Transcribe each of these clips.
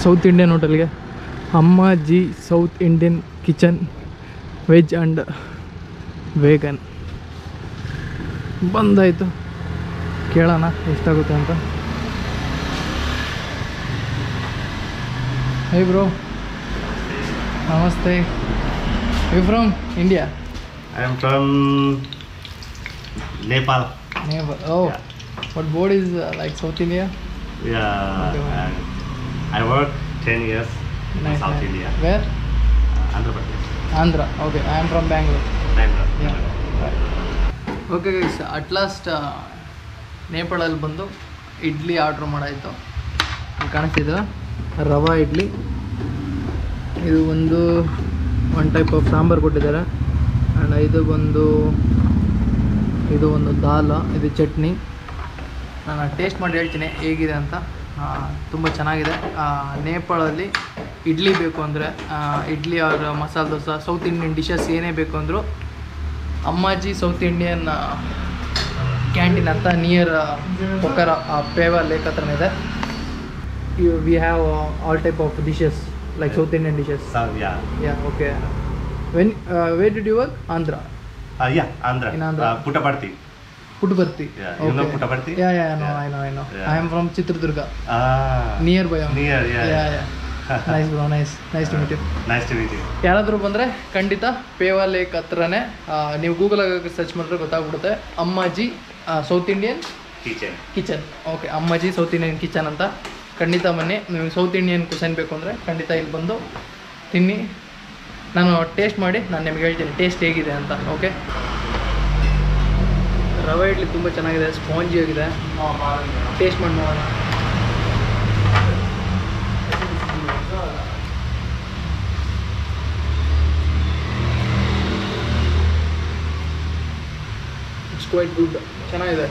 South Indian ಹೋಟೆಲ್ಗೆ Amma ji South Indian kitchen veg and vegan ಬಂದಾಯಿತು ಕೇಳೋಣ ಎಷ್ಟಾಗುತ್ತೆ ಅಂತ hey bro namaste you from India I am from Nepal. Neighbour oh but board is like South India Yeah, Okay. and I worked 10 years in South India, where uh, Andhra Pradesh. Andhra okay I am from Bangalore Bangalore. Okay guys at last ನೇಪಾಳಲ್ಲಿ ಬಂದು idli order ಮಾಡಾಯಿತು ಕಾಣಿಸ್ತಿದೆ ರವಾ ಇಡ್ಲಿ ಇದು ಒಂದು one type of sambar ಕೊಟ್ಟಿದ್ದಾರೆ and ಇದು ಬಂದು ಇದು ಒಂದು ದಾಲ್ ಇದು ಚಟ್ನಿ ನಾನು ಟೇಸ್ಟ್ ಮಾಡಿ ಹೇಳ್ತೀನಿ ಹೇಗಿದೆ ಅಂತ ತುಂಬ ಚೆನ್ನಾಗಿದೆ ಆ, ನೇಪಾಳಲ್ಲಿ ಇಡ್ಲಿ ಬೇಕು ಅಂದರೆ ಇಡ್ಲಿ ಅವ್ರ ಮಸಾಲೆ ದೋಸೆ ಸೌತ್ ಇಂಡಿಯನ್ ಡಿಶಸ್ ಏನೇ ಬೇಕು ಅಂದರೂ ಅಮ್ಮಾಜಿ ಸೌತ್ ಇಂಡಿಯನ್ ಕ್ಯಾಂಟೀನ್ ಅಂತ ನಿಯರ್ ಪೊಕ್ಕರ ಪೇವ ಲೇಕ್ ಹತ್ರನೇ ಇದೆ we have all type of dishes like South Indian dishes So, yeah. Yeah okay when where did you work Andhra Uh, yeah, Andhra. In Andhra. Uh, Puttaparthi. Puttaparthi Yeah, you know Puttaparthi? Yeah yeah know Yeah. I know I know Yeah. I am from Chitradurga Ah. Near by Near, yeah. Yeah yeah nice bro nice nice to meet you Nice to meet you. ಯಾರಾದರೂ ಬಂದರೆ ಖಂಡಿತ ಪೇವಾ lake ಹತ್ರನೇ ಆ, ನೀವು ಗೂಗಲಾಗ search ಮಾಡಿದ್ರೆ ಗೊತ್ತಾಗ್ಬಿಡುತ್ತೆ Ammaji south Indian Kitchen. Kitchen okay Ammaji south Indian kitchen ಅಂತ ಖಂಡಿತ ಬನ್ನಿ ನೀವು ಸೌತ್ ಇಂಡಿಯನ್ ಕುಸನ್ ಬೇಕು ಅಂದರೆ ಖಂಡಿತ ಇಲ್ಲಿ ಬಂದು ತಿನ್ನಿ ನಾನು ಟೇಸ್ಟ್ ಮಾಡಿ ನಾನು ನಿಮ್ಗೆ ಹೇಳ್ತೀನಿ ಟೇಸ್ಟ್ ಹೇಗಿದೆ ಅಂತ ಓಕೆ ರವೆ ಇಡ್ಲಿ ತುಂಬ ಚೆನ್ನಾಗಿದೆ ಸ್ಪಾಂಜಿ ಆಗಿದೆ ಟೇಸ್ಟ್ ಮಾಡಿ ನೋಡೋಣ ಇಟ್ಸ್ ಕ್ವೈಟ್ ಗುಡ್ ಚೆನ್ನಾಗಿದೆ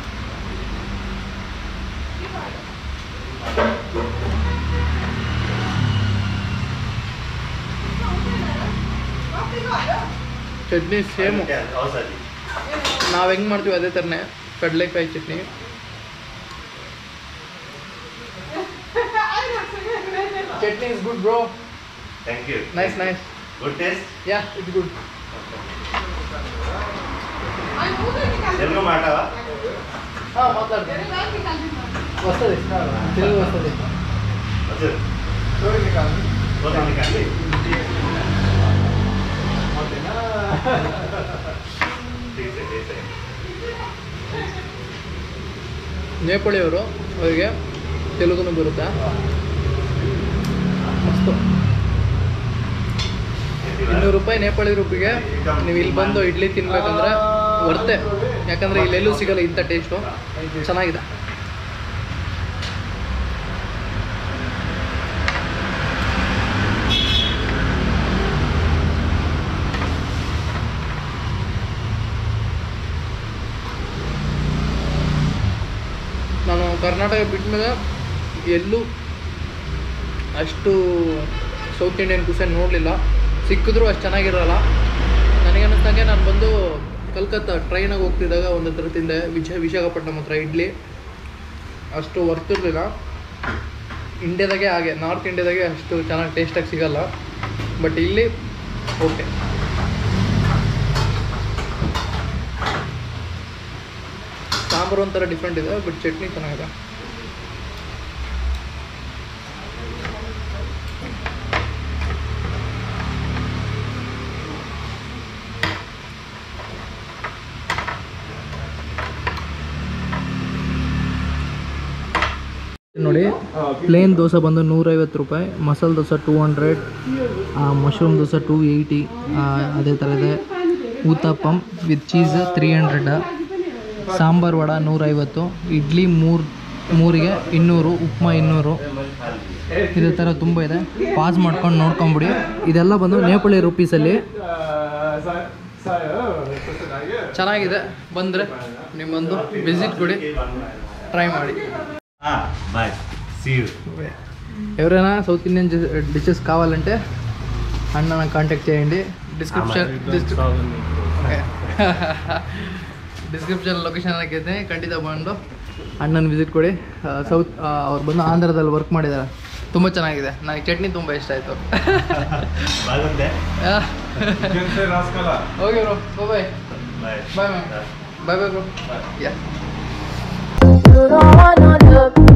ಚಟ್ನಿ ಸೇಮು Yeah, also. ನಾವು ಹೆಂಗೆ ಮಾಡ್ತೀವಿ ಅದೇ ಥರನೇ ಕಡಲೆಕಾಯಿ chutney chutney is good bro Thank you. Nice nice Good taste. Yeah it's good Telugu మాట్లాడవా ಹಾಂ ಮಾತಾಡ್ತೀನಿ ವಸ್ತದೆ తెలుగు వస్తుంది వచ్చు చూడండి కాదు ఓకే కండి తీసే తీసే ನೇಪಾಳಿಯವರು ಅವರಿಗೆ ತೆಲುಗುನು ಬರುತ್ತಾ ಮಸ್ತು ಇನ್ನೂರು ರೂಪಾಯಿ ನೇಪಾಳಿ ರೂಪಿಗೆ ನೀವು ಇಲ್ಲಿ ಬಂದು ಇಡ್ಲಿ ತಿನ್ಬೇಕಂದ್ರೆ ವರ್ತೆ ಯಾಕಂದರೆ ಇಲ್ಲೆಲ್ಲೂ ಸಿಗಲ್ಲ ಇಂಥ ಟೇಸ್ಟು ಚೆನ್ನಾಗಿದೆ ನಾನು ಕರ್ನಾಟಕ ಬಿಟ್ಟ ಮೇಲೆ ಎಲ್ಲೂ ಅಷ್ಟು ಸೌತ್ ಇಂಡಿಯನ್ ಕುಸನ್ ನೋಡಲಿಲ್ಲ ಸಿಕ್ಕಿದ್ರು ಅಷ್ಟು ಚೆನ್ನಾಗಿರಲ್ಲ ನನಗೆ ಅನ್ನಿಸ್ದಂಗೆ ನಾನು ಬಂದು ಕಲ್ಕತ್ತಾ ಟ್ರೈನಾಗ ಹೋಗ್ತಿದ್ದಾಗ ಒಂದು ಹತ್ರ ತಿಂದೆ ವಿಜಯ ವಿಶಾಖಪಟ್ಟಣಂ ಹತ್ರ ಇಡ್ಲಿ ಅಷ್ಟು ವರ್ತಿರಲಿಲ್ಲ ಇಂಡಿಯಾದಾಗೆ ಹಾಗೆ ನಾರ್ತ್ ಇಂಡಿಯಾದಾಗೆ ಅಷ್ಟು ಚೆನ್ನಾಗಿ ಟೇಸ್ಟಾಗಿ ಸಿಗಲ್ಲ ಬಟ್ ಇಲ್ಲಿ ಓಕೆ ಸಾಂಬಾರು ಒಂಥರ ಡಿಫ್ರೆಂಟ್ ಇದೆ ಬಟ್ ಚಟ್ನಿ ಚೆನ್ನಾಗಿದೆ ನೋಡಿ ಪ್ಲೇನ್ ದೋಸೆ ಬಂದು ನೂರೈವತ್ತು ರೂಪಾಯಿ masala dosa two hundred mushroom dosa two eighty ಅದೇ ಥರ ಇದೆ uttapam with cheese three hundred sambar vada ನೂರೈವತ್ತು ಇಡ್ಲಿ ಮೂರು ಮೂರಿಗೆ ಇನ್ನೂರು ಉಪ್ಮಾ ಇನ್ನೂರು ಇದೇ ಥರ ತುಂಬ ಇದೆ ಪಾಸ್ ಮಾಡ್ಕೊಂಡು ನೋಡ್ಕೊಂಬಿಡಿ ಇದೆಲ್ಲ ಬಂದು ನೇಪಾಳಿ ರುಪೀಸಲ್ಲಿ ಚೆನ್ನಾಗಿದೆ ಬಂದರೆ ನಿಮ್ಮೊಂದು ವಿಸಿಟ್ ಕೊಡಿ ಟ್ರೈ ಮಾಡಿ ఆ బాయ్ సీ యూ ఎవరైనా సౌత్ ఇండియన్ డిషెస్ కావాలంటే అన్న కాంటాక్ట్ చేయండి డిస్క్రిప్షన్ ಡಿಸ್ಕ್ರಿಪ್ಷನ್ ಲೊಕೇಶನ್ ಹಾಕಿದ್ದೆ ಖಂಡಿತ ಬಂದು ಅಣ್ಣನ ವಿಸಿಟ್ ಕೊಡಿ ಸೌತ್ ಅವ್ರು ಬಂದು ಆಂಧ್ರದಲ್ಲಿ ವರ್ಕ್ ಮಾಡಿದ್ದಾರೆ ತುಂಬ ಚೆನ್ನಾಗಿದೆ ನನಗೆ ಚಟ್ನಿ ತುಂಬ ಇಷ್ಟ ಆಯಿತು ಬಾಗುಂದೆ okay bro bye bye bye ma'am bye bye bro yeah You don't wanna look